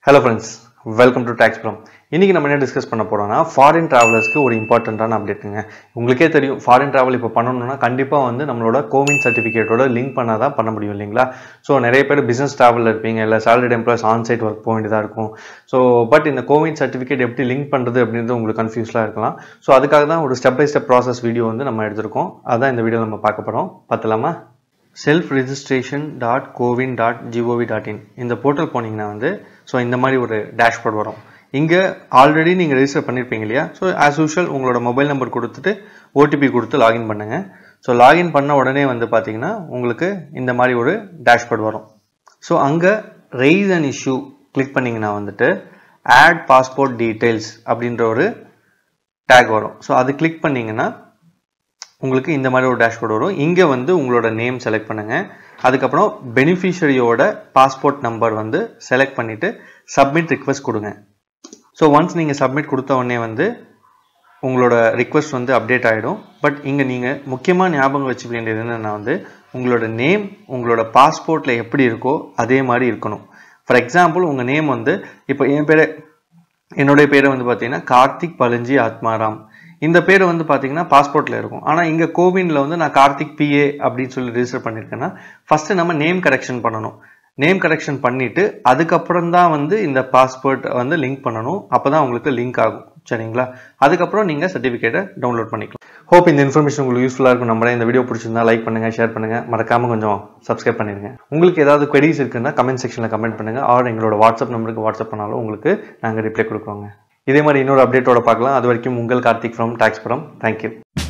hello friends welcome to tax from இன்றைக்கி நம்ம என்ன டிஸ்கஸ் பண்ண போகிறோம்னா ஃபாரின் ட்ராவலர்ஸ்க்கு ஒரு இம்பார்ட்டண்ட்டான அப்டேட்டுங்க உங்களுக்கே தெரியும் ஃபாரின் ட்ராவல் இப்போ பண்ணணும்னா கண்டிப்பாக வந்து நம்மளோட கோவின் சர்டிஃபிகேட்டோட லிங்க் பண்ணால் தான் பண்ண முடியும் இல்லைங்களா ஸோ நிறைய பேர் பிஸ்னஸ் ட்ராவலில் இருப்பீங்க இல்லை சேலரி எம்ப்ளாய்ஸ் ஆன்சைட் ஒர்க் போக வேண்டியதாக இருக்கும் ஸோ பட் இந்த கோவின் சர்டிஃபிகேட் எப்படி லிங்க் பண்ணுறது அப்படின்றது உங்களுக்கு கன்ஃபியூஸ்லாம் இருக்கலாம் ஸோ அதுக்காக தான் ஒரு step by step process video வந்து நம்ம எடுத்திருக்கோம் அதான் இந்த வீடியோ நம்ம பார்க்க போகிறோம் பார்த்தலாமா self registration dot CoWIN dot GOV dot in இந்த போர்ட்டல் போனீங்கன்னா வந்து ஸோ இந்த மாதிரி ஒரு டேஷ்போர்ட் வரும் இங்கே ஆல்ரெடி நீங்கள் ரெஜிஸ்டர் பண்ணியிருப்பீங்க இல்லையா ஸோ ஆஸ் யூஷுவல் உங்களோட மொபைல் நம்பர் கொடுத்துட்டு ஓடிபி கொடுத்து லாகின் பண்ணுங்கள் ஸோ லாகின் பண்ண உடனே வந்து பார்த்தீங்கன்னா உங்களுக்கு இந்த மாதிரி ஒரு டேஷ்போர்ட் வரும் ஸோ அங்கே ரெய்ஸ் அண்ட் இஷ்யூ கிளிக் பண்ணிங்கன்னா வந்துட்டு ஆட் பாஸ்போர்ட் டீட்டெயில்ஸ் அப்படின்ற ஒரு டேக் வரும் ஸோ அது கிளிக் பண்ணிங்கன்னா உங்களுக்கு இந்த மாதிரி ஒரு டேஷ்போர்ட் வரும் இங்கே வந்து உங்களோட நேம் செலக்ட் பண்ணுங்கள் அதுக்கப்புறம் பெனிஃபிஷரியோட பாஸ்போர்ட் நம்பர் வந்து செலக்ட் பண்ணிவிட்டு சப்மிட் ரிக்வெஸ்ட் கொடுங்க ஸோ ஒன்ஸ் நீங்கள் சப்மிட் கொடுத்த உடனே வந்து உங்களோட ரிக்வெஸ்ட் வந்து அப்டேட் ஆகிடும் பட் இங்கே நீங்கள் முக்கியமாக ஞாபகம் வச்சுக்க வேண்டியது என்னென்னா வந்து உங்களோட நேம் உங்களோட பாஸ்போர்ட்டில் எப்படி இருக்கோ அதே மாதிரி இருக்கணும் ஃபார் எக்ஸாம்பிள் உங்கள் நேம் வந்து இப்போ என் பேர் என்னுடைய பேர் வந்து பார்த்தீங்கன்னா கார்த்திக் பழஞ்சி ஆத்மாராம் இந்த பேர் வந்து பார்த்தீங்கன்னா பாஸ்போர்ட்டில் இருக்கும் ஆனால் இங்கே கோவினில் வந்து நான் கார்த்திக் பிஏ அப்படின்னு சொல்லி ரிஜிஸ்டர் பண்ணியிருக்கேன்னா ஃபஸ்ட்டு நம்ம நேம் கரெக்ஷன் பண்ணணும் நேம் கரெக்ஷன் பண்ணிவிட்டு அதுக்கப்புறம் தான் வந்து இந்த பாஸ்போர்ட் வந்து லிங்க் பண்ணணும் அப்போ தான் உங்களுக்கு லிங்க் ஆகும் சரிங்களா அதுக்கப்புறம் நீங்கள் சர்டிஃபிகேட்டை டவுன்லோட் பண்ணிக்கலாம் ஹோப் இந்த இன்ஃபர்மேஷன் உங்களுக்கு யூஸ்ஃபுல்லாக இருக்கும் நம்புறேன் இந்த வீடியோ பிடிச்சிருந்தா லைக் பண்ணுங்கள் ஷேர் பண்ணுங்கள் மறக்காமல் கொஞ்சம் சப்ஸ்கிரைப் பண்ணிடுங்க உங்களுக்கு ஏதாவது queries இருக்குன்னா கமெண்ட் செக்ஷனில் கமெண்ட் பண்ணுங்கள் ஆர் எங்களோட வாட்ஸ்அப் நம்பருக்கு வாட்ஸ்அப் பண்ணாலும் உங்களுக்கு நாங்கள் ரிப்ளை கொடுக்குறோங்க இதே மாதிரி இன்னொரு அப்டேட்டோட பார்க்கலாம் அது வரைக்கும் உங்கள் கார்த்திக் ஃப்ரம் டாக்ஸ்புரம் தேங்க்யூ